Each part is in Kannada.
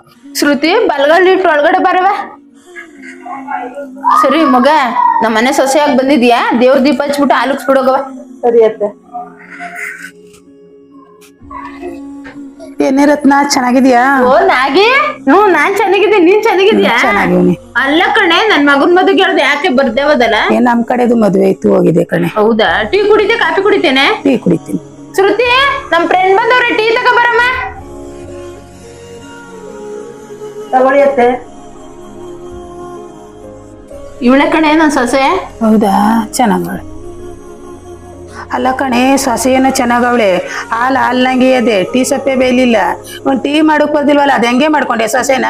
ಶ್ರುತಿ ಬಲ್ಗಲ್ ಇಟ್ಟು ಒಳಗಡೆ ಬರವ ಸರಿ ಮಗ ನಮ್ಮ ಮನೆ ಸೊಸೆಯಾಗಿ ಬಂದಿದ್ಯಾ ದೇವ್ರ ದೀಪ ಹಚ್ಬಿಟ್ಟು ಆಲುಕ್ಸ್ಬಿಡೋಗವ ಸರಿ ಅತ್ತೆ ಏನೇ ರತ್ನ ಚೆನ್ನಾಗಿದ್ಯಾ ಓ ನಾಗಿ ಹ್ಞೂ ನಾನ್ ಚೆನ್ನಾಗಿದ್ದೀನಿ ನೀನ್ ಚೆನ್ನಾಗಿದ್ಯಾ ಚೆನ್ನಾಗಿವ್ನಿ ಅಲ್ಲ ಕಣೆ ನನ್ ಮಗನ್ ಮದುವೆ ಹೇಳ್ದೆ ಯಾಕೆ ಬರ್ದೇವದಲ್ಲ ಏ ನಮ್ ಕಡೆದು ಮದ್ವೆ ಇತ್ತು ಹೋಗಿದೆ ಕಣೆ ಹೌದಾ ಟೀ ಕುಡಿತೆ ಕಾಫಿ ಕುಡಿತೇನೆ ಟೀ ಕುಡಿತೀನಿ ಶ್ರುತಿ ನಮ್ ಫ್ರೆಂಡ್ ಬಂದವ್ರೆ ಟೀ ತಗೋಬರಮ್ಮ ತಗೊಳ್ಳಿ ಅತ್ತೆ ಇವಳೆ ಕಣೆ ನನ್ ಸೊಸೆ ಹೌದಾ ಚೆನ್ನಾಗವಳೆ ಅಲ್ಲ ಕಣೆ ಸೊಸೆ ಏನೋ ಚೆನ್ನಾಗವಳೆ ಹಾಲು ಹಾಲ್ನಂಗೆ ಅದೇ ಟೀ ಸಪ್ಪೆ ಬೇಯಲಿಲ್ಲ ಒಂದ್ ಟೀ ಮಾಡಕ್ ಬರ್ದಿಲ್ವಲ್ಲ ಅದ್ ಹೆಂಗೆ ಮಾಡ್ಕೊಂಡೆ ಸೊಸೆನ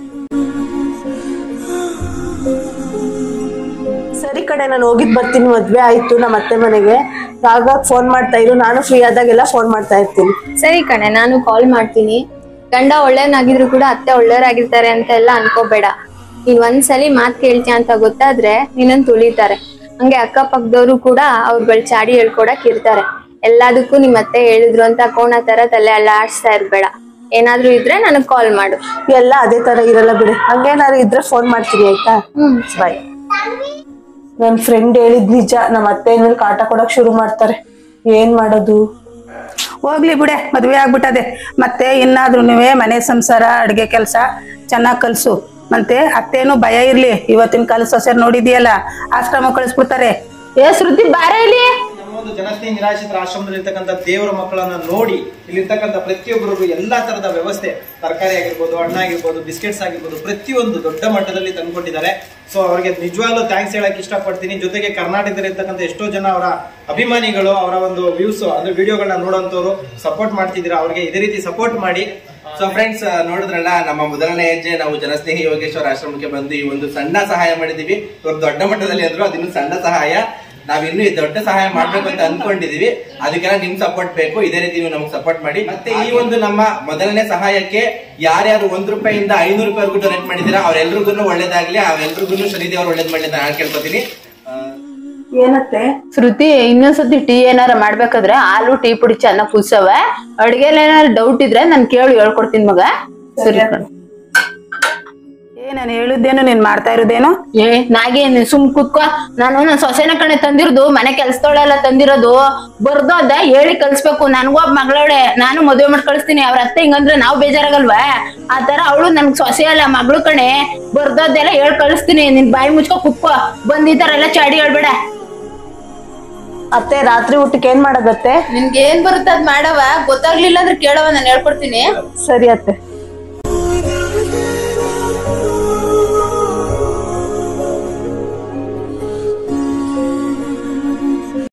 ಸರಿ ಕಡೆ ನಾನು ಹೋಗಿದ್ ಬರ್ತೀನಿ ಮದ್ವೆ ಆಯ್ತು ನಮ್ಮ ಅತ್ತೆ ಮನೆಗೆ ಆಗಾಗ ಫೋನ್ ಮಾಡ್ತಾ ಇರು ನಾನು ಫ್ರೀ ಆದಾಗೆಲ್ಲ ಫೋನ್ ಮಾಡ್ತಾ ಇರ್ತೀನಿ ಸರಿ ಕಣೆ ನಾನು ಕಾಲ್ ಮಾಡ್ತೀನಿ ಗಂಡ ಒಳ್ಳೆಯನಾಗಿದ್ರು ಕೂಡ ಅತ್ತೆ ಒಳ್ಳೆಯರಾಗಿರ್ತಾರೆ ಅಂತ ಎಲ್ಲ ಅನ್ಕೋಬೇಡ ನೀನ್ ಒಂದ್ಸಲಿ ಮಾತ್ ಕೇಳ್ತೀಯ ಅಂತ ಗೊತ್ತಾದ್ರೆ ನಿನ್ನನ್ ತುಳಿತಾರೆ ಹಂಗೆ ಅಕ್ಕಪಕ್ಕದವ್ರು ಕೂಡ ಅವ್ರುಗಳ್ ಚಾಡಿ ಹೇಳ್ಕೊಡಕ್ ಇರ್ತಾರೆ ಎಲ್ಲದಕ್ಕೂ ನಿಮ್ ಅತ್ತೆ ಹೇಳಿದ್ರು ಅಂತ ಕೋಣ ತರ ತಲೆ ಅಲ್ಲಾಡ್ಸ್ತಾ ಇರ್ಬೇಡ ಏನಾದ್ರೂ ಇದ್ರೆ ನನಗ್ ಕಾಲ್ ಮಾಡು ಎಲ್ಲ ಅದೇ ತರ ಇರಲ್ಲ ಬಿಡಿ ಹಂಗೇನಾದ್ರು ಇದ್ರೆ ಫೋನ್ ಮಾಡ್ತೀನಿ ಆಯ್ತಾ ಹ್ಮ್ ಬಾಯ್ ನನ್ ಫ್ರೆಂಡ್ ಹೇಳಿದ್ ನಿಜ ನಮ್ಮ ಅತ್ತೆ ಇನ್ಮೇಲೆ ಕಾಟ ಕೊಡಕ್ ಶುರು ಮಾಡ್ತಾರೆ ಏನ್ ಮಾಡೋದು ಹೋಗ್ಲಿ ಬಿಡೆ ಮದ್ವೆ ಆಗ್ಬಿಟ್ಟದೆ ಮತ್ತೆ ಇನ್ನಾದ್ರೂ ಮನೆ ಸಂಸಾರ ಅಡ್ಗೆ ಕೆಲಸ ಚೆನ್ನಾಗ್ ಕಲ್ಸು ಮತ್ತೆ ಅತ್ತೇನು ಭಯ ಇರ್ಲಿ ಇವತ್ತಿನ ಕಾಲ ಸೊಸೆರ್ ನೋಡಿದ್ಯಲ್ಲ ಆಶ್ರಮ ಕಳಿಸ್ಬಿಡ್ತಾರೆ ಏ ಶ್ರುತಿ ಬಾರ ಇಲ್ಲಿ ನಮ್ಮ ಒಂದು ಜನಸ್ನೇಹಿ ನಿರಾಶ್ರಿತರ ಆಶ್ರಮದಲ್ಲಿರ್ತಕ್ಕಂಥ ದೇವರ ಮಕ್ಕಳನ್ನ ನೋಡಿ ಇಲ್ಲಿರ್ತಕ್ಕಂಥ ಪ್ರತಿಯೊಬ್ಬರಿಗೂ ಎಲ್ಲಾ ತರದ ವ್ಯವಸ್ಥೆ ತರಕಾರಿ ಆಗಿರ್ಬೋದು ಹಣ್ಣು ಆಗಿರ್ಬೋದು ಬಿಸ್ಕೆಟ್ಸ್ ಆಗಿರ್ಬೋದು ಪ್ರತಿಯೊಂದು ದೊಡ್ಡ ಮಟ್ಟದಲ್ಲಿ ತಂದ್ಕೊಟ್ಟಿದ್ದಾರೆ ಸೊ ಅವರಿಗೆ ನಿಜವಾಗ್ಲೂ ಥ್ಯಾಂಕ್ಸ್ ಹೇಳಕ್ ಇಷ್ಟಪಡ್ತೀನಿ ಜೊತೆಗೆ ಕರ್ನಾಟಕದಲ್ಲಿರ್ತಕ್ಕಂಥ ಎಷ್ಟೋ ಜನ ಅವರ ಅಭಿಮಾನಿಗಳು ಅವರ ಒಂದು ವ್ಯೂಸ್ ಅಂದ್ರೆ ವಿಡಿಯೋಗಳನ್ನ ನೋಡೋಂಥವ್ರು ಸಪೋರ್ಟ್ ಮಾಡ್ತಿದ್ದೀರಾ ಅವ್ರಿಗೆ ಇದೇ ರೀತಿ ಸಪೋರ್ಟ್ ಮಾಡಿ ಸೊ ಫ್ರೆಂಡ್ಸ್ ನೋಡಿದ್ರಲ್ಲ ನಮ್ಮ ಮೊದಲನೇ ಹೆಜ್ಜೆ ನಾವು ಜನಸ್ನೇಹಿ ಯೋಗೇಶ್ವರ ಆಶ್ರಮಕ್ಕೆ ಬಂದು ಈ ಒಂದು ಸಣ್ಣ ಸಹಾಯ ಮಾಡಿದೀವಿ ಇವಾಗ ದೊಡ್ಡ ಮಟ್ಟದಲ್ಲಿ ಅಂದ್ರು ಅದಿನ್ನು ಸಣ್ಣ ಸಹಾಯ ನಾವಿನ್ನು ಈ ದೊಡ್ಡ ಸಹಾಯ ಮಾಡ್ಬೇಕು ಅಂತ ಅನ್ಕೊಂಡಿದೀವಿ ಅದಕ್ಕೆಲ್ಲ ನಿಮ್ ಸಪೋರ್ಟ್ ಬೇಕು ಇದೇ ರೀತಿ ನೀವು ನಮ್ಗೆ ಸಪೋರ್ಟ್ ಮಾಡಿ ಮತ್ತೆ ಈ ಒಂದು ನಮ್ಮ ಮೊದಲನೇ ಸಹಾಯಕ್ಕೆ ಯಾರ್ಯಾರು ಒಂದ್ ರೂಪಾಯಿಂದ ಐನೂರು ರೂಪಾಯಿವರೆಗೂ ಡೊನೇಟ್ ಮಾಡಿದೀರಾ ಅವ್ರೆಲ್ರಿಗೂ ಒಳ್ಳೇದಾಗ್ಲಿ ಅವ್ರೆಲ್ರಿಗೂ ಶನಿದೇವ್ರು ಒಳ್ಳೇದ್ ಮಾಡ್ಲಿ ಅಂತ ನಾನು ಕೇಳ್ಕೊತೀನಿ ಆ, ಏನತ್ತೆ ಶ್ರುತಿ ಇನ್ನೊಂದ್ಸತಿ ಟೀ ಏನಾರ ಮಾಡ್ಬೇಕಾದ್ರೆ ಹಾಲು ಟೀ ಪುಡಿ ಚೆನ್ನಾಗ್ ಕುಲ್ಸವ ಅಡ್ಗೆಲ್ ಏನಾರ ಡೌಟ್ ಇದ್ರೆ ನಾನ್ ಕೇಳಿ ಹೇಳ್ಕೊಡ್ತೀನಿ ಮಗ ಸರಿ ಕಣೆ. ಏ ನಾನು ಹೇಳಿದ್ದೇನು ನೀನ್ ಮಾಡ್ತಾ ಇರೋದೇನು ಏ ನಾಗೇ ನೀನ್ ಸುಮ್ ಕುತ್ಕೋ ನಾನು ನನ್ ಸೊಸೆನ ಕಣೆ ತಂದಿರೋದು ಮನೆ ಕೆಲ್ಸದೊಳೆಲ್ಲ ತಂದಿರೋದು ಬರ್ದೋದ ಹೇಳಿ ಕಲ್ಸ್ಬೇಕು ನನ್ಗೊಬ್ಬ ಮಗಳವಳೆ ನಾನು ಮದುವೆ ಮಾಡಿ ಕಳಿಸ್ತೀನಿ ಅವ್ರ ಅತ್ತೆ ಹಿಂಗಂದ್ರೆ ನಾವ್ ಬೇಜಾರಾಗಲ್ವಾ ಆ ತರ ಅವಳು ನನ್ಗ್ ಸೊಸೆ ಅಲ್ಲ ಮಗಳು ಕಣೆ ಬರ್ದೋದೆಲ್ಲ ಹೇಳ್ ಕಳಿಸ್ತೀನಿ ನಿನ್ ಬಾಯಿ ಮುಚ್ಕೋ ಕುತ್ಕೋ ಬಂದ್ ಈ ತರ ಎಲ್ಲ ಚಾಡಿ ಹೇಳ್ಬೇಡ ಅತ್ತೆ ರಾತ್ರಿ ಊಟಕ್ಕೆ ಏನ್ ಮಾಡೋದತ್ತೆ ನಿನ್ಗೆ ಏನ್ ಬರುತ್ತೆ ಅದ್ ಮಾಡವ ಗೊತ್ತಾಗ್ಲಿಲ್ಲ ಅಂದ್ರೆ ಕೇಳವ ನಾನು ಹೇಳ್ಕೊಡ್ತೀನಿ ಸರಿ ಅತ್ತೆ